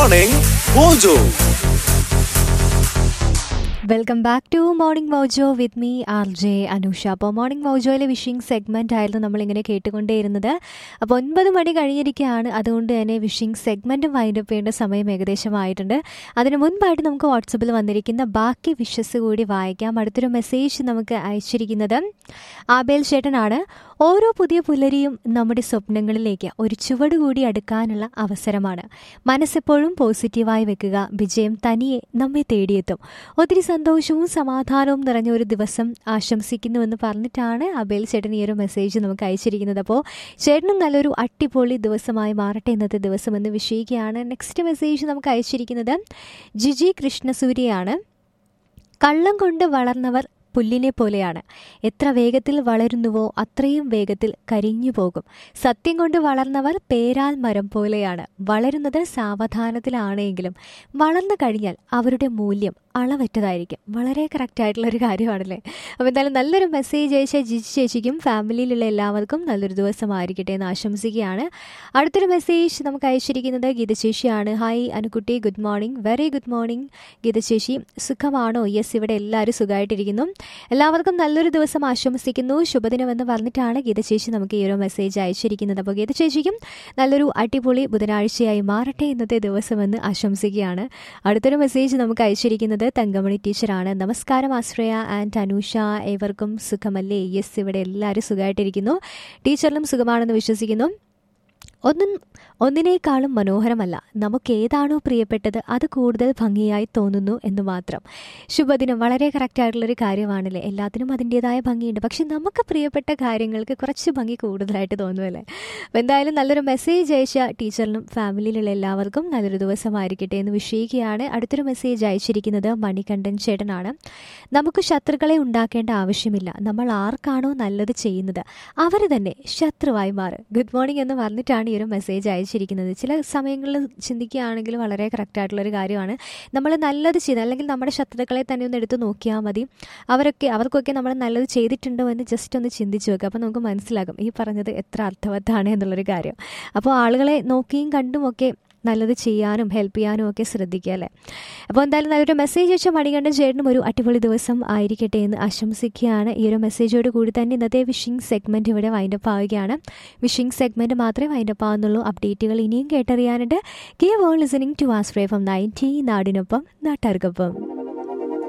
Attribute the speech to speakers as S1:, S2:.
S1: Morning Mojo.
S2: Welcome back to morning mojo with me R J Anusha അപ്പോൾ morning മൗജോയിലെ wishing segment ആയിരുന്നു നമ്മളിങ്ങനെ കേട്ടുകൊണ്ടേയിരുന്നത് അപ്പോൾ ഒൻപത് മണി കഴിഞ്ഞിരിക്കുകയാണ് അതുകൊണ്ട് തന്നെ വിഷിംഗ് സെഗ്മെൻറ്റും വൈൻഡപ്പ് ചെയ്യേണ്ട സമയം ഏകദേശമായിട്ടുണ്ട് അതിന് മുൻപായിട്ട് നമുക്ക് വാട്സപ്പിൽ വന്നിരിക്കുന്ന ബാക്കി വിഷസ് കൂടി വായിക്കാം അടുത്തൊരു മെസ്സേജ് നമുക്ക് അയച്ചിരിക്കുന്നത് ആബേൽ ചേട്ടനാണ് ഓരോ പുതിയ പുലരിയും നമ്മുടെ സ്വപ്നങ്ങളിലേക്ക് ഒരു ചുവട് കൂടി അടുക്കാനുള്ള അവസരമാണ് മനസ്സെപ്പോഴും പോസിറ്റീവായി വെക്കുക വിജയം തനിയെ നമ്മെ തേടിയെത്തും ഒത്തിരി സന്തോഷവും സമാധാനവും നിറഞ്ഞ ഒരു ദിവസം ആശംസിക്കുന്നുവെന്ന് പറഞ്ഞിട്ടാണ് അബേൽ ചേട്ടൻ ഈ ഒരു മെസ്സേജ് നമുക്ക് അയച്ചിരിക്കുന്നത് അപ്പോൾ ചേട്ടനും നല്ലൊരു അടിപൊളി ദിവസമായി മാറട്ടെ ഇന്നത്തെ ദിവസം എന്ന് വിഷയിക്കുകയാണ് നെക്സ്റ്റ് മെസ്സേജ് നമുക്ക് അയച്ചിരിക്കുന്നത് ജിജി കൃഷ്ണസൂര്യയാണ് കള്ളം കൊണ്ട് വളർന്നവർ പുല്ലിനെ പോലെയാണ് എത്ര വേഗത്തിൽ വളരുന്നുവോ അത്രയും വേഗത്തിൽ കരിഞ്ഞു പോകും സത്യം കൊണ്ട് വളർന്നവർ പേരാൽ മരം പോലെയാണ് വളരുന്നത് സാവധാനത്തിലാണെങ്കിലും വളർന്നു കഴിഞ്ഞാൽ അവരുടെ മൂല്യം അളവറ്റതായിരിക്കും വളരെ കറക്റ്റ് ആയിട്ടുള്ള ഒരു കാര്യമാണല്ലേ അപ്പോൾ എന്തായാലും നല്ലൊരു മെസ്സേജ് അയച്ച ജിജി ചേച്ചിക്കും ഫാമിലിയിലുള്ള എല്ലാവർക്കും നല്ലൊരു ദിവസമായിരിക്കട്ടെ എന്ന് ആശംസിക്കുകയാണ് അടുത്തൊരു മെസ്സേജ് നമുക്ക് അയച്ചിരിക്കുന്നത് ഗീത ചേച്ചിയാണ് hi Anukutty good morning very good morning Geetha ചേച്ചി സുഖമാണോ യെസ് ഇവിടെ എല്ലാവരും സുഖമായിട്ടിരിക്കുന്നു എല്ലാവർക്കും നല്ലൊരു ദിവസം ആശംസിക്കുന്നു ശുഭദിനമെന്ന് പറഞ്ഞിട്ടാണ് ഗീത ചേച്ചി നമുക്ക് ഈ ഒരു മെസ്സേജ് അയച്ചിരിക്കുന്നത് അപ്പോൾ ഗീത ചേച്ചിക്കും നല്ലൊരു അടിപൊളി ബുധനാഴ്ചയായി മാറട്ടെ ഇന്നത്തെ ദിവസമെന്ന് ആശംസിക്കുകയാണ് അടുത്തൊരു മെസ്സേജ് നമുക്ക് അയച്ചിരിക്കുന്നത് തങ്കമണി ടീച്ചറാണ് നമസ്കാരം ആശ്രയ ആൻഡ് അനൂഷ ഏവർക്കും സുഖമല്ലേ യെസ് ഇവിടെ എല്ലാവരും സുഖമായിട്ടിരിക്കുന്നു ടീച്ചറിനും സുഖമാണെന്ന് വിശ്വസിക്കുന്നു ഒന്നും ഒന്നിനേക്കാളും മനോഹരമല്ല നമുക്ക് ഏതാണോ പ്രിയപ്പെട്ടത് അത് കൂടുതൽ ഭംഗിയായി തോന്നുന്നു എന്ന് മാത്രം ശുഭദിനം വളരെ കറക്റ്റ് ആയിട്ടുള്ളൊരു കാര്യമാണല്ലേ എല്ലാത്തിനും അതിൻ്റെതായ ഭംഗിയുണ്ട് പക്ഷെ നമുക്ക് പ്രിയപ്പെട്ട കാര്യങ്ങൾക്ക് കുറച്ച് ഭംഗി കൂടുതലായിട്ട് തോന്നുമല്ലേ അപ്പോൾ എന്തായാലും നല്ലൊരു മെസ്സേജ് അയച്ച ടീച്ചറിനും ഫാമിലിയിലുള്ള എല്ലാവർക്കും നല്ലൊരു ദിവസമായിരിക്കട്ടെ എന്ന് വിഷയിക്കുകയാണ് അടുത്തൊരു മെസ്സേജ് അയച്ചിരിക്കുന്നത് മണികണ്ഠൻ ചേട്ടനാണ് നമുക്ക് ശത്രുക്കളെ ഉണ്ടാക്കേണ്ട ആവശ്യമില്ല നമ്മൾ ആർക്കാണോ നല്ലത് ചെയ്യുന്നത് അവർ തന്നെ ശത്രുവായി മാറും ഗുഡ് മോർണിംഗ് എന്ന് പറഞ്ഞിട്ടാണ് ഈ ഒരു മെസ്സേജ് അയച്ചിരിക്കുന്നത് ചില സമയങ്ങളിൽ ചിന്തിക്കുകയാണെങ്കിൽ വളരെ കറക്റ്റായിട്ടുള്ളൊരു കാര്യമാണ് നമ്മൾ നല്ലത് ചെയ്ത് അല്ലെങ്കിൽ നമ്മുടെ ശത്രുക്കളെ തന്നെ ഒന്ന് എടുത്ത് നോക്കിയാൽ മതി അവരൊക്കെ അവർക്കൊക്കെ നമ്മൾ നല്ലത് ചെയ്തിട്ടുണ്ടോ എന്ന് ജസ്റ്റ് ഒന്ന് ചിന്തിച്ച് നോക്കുക അപ്പോൾ നമുക്ക് മനസ്സിലാകും ഈ പറഞ്ഞത് എത്ര അർത്ഥവത്താണ് എന്നുള്ളൊരു കാര്യം അപ്പോൾ ആളുകളെ നോക്കിയും കണ്ടുമൊക്കെ നല്ലത് ചെയ്യാനും ഹെൽപ്പ് ചെയ്യാനും ഒക്കെ ശ്രദ്ധിക്കുക അല്ലേ അപ്പോൾ എന്തായാലും നല്ലൊരു മെസ്സേജ് വെച്ച മണികണ്ഠൻ ചേട്ടനും ഒരു അടിപൊളി ദിവസം ആയിരിക്കട്ടെ എന്ന് ആശംസിക്കുകയാണ് ഈ ഒരു മെസ്സേജോട് കൂടി തന്നെ ഇന്നത്തെ വിഷിംഗ് സെഗ്മെൻറ്റ് ഇവിടെ വൈൻഡപ്പ് ആവുകയാണ് വിഷിംഗ് സെഗ്മെൻറ്റ് മാത്രമേ വൈൻഡപ്പ് ആവുന്നുള്ളൂ അപ്ഡേറ്റുകൾ ഇനിയും കേട്ടറിയാനുണ്ട് keep on listening to astra from ninety നാടിനൊപ്പം നാട്ടാർക്കൊപ്പം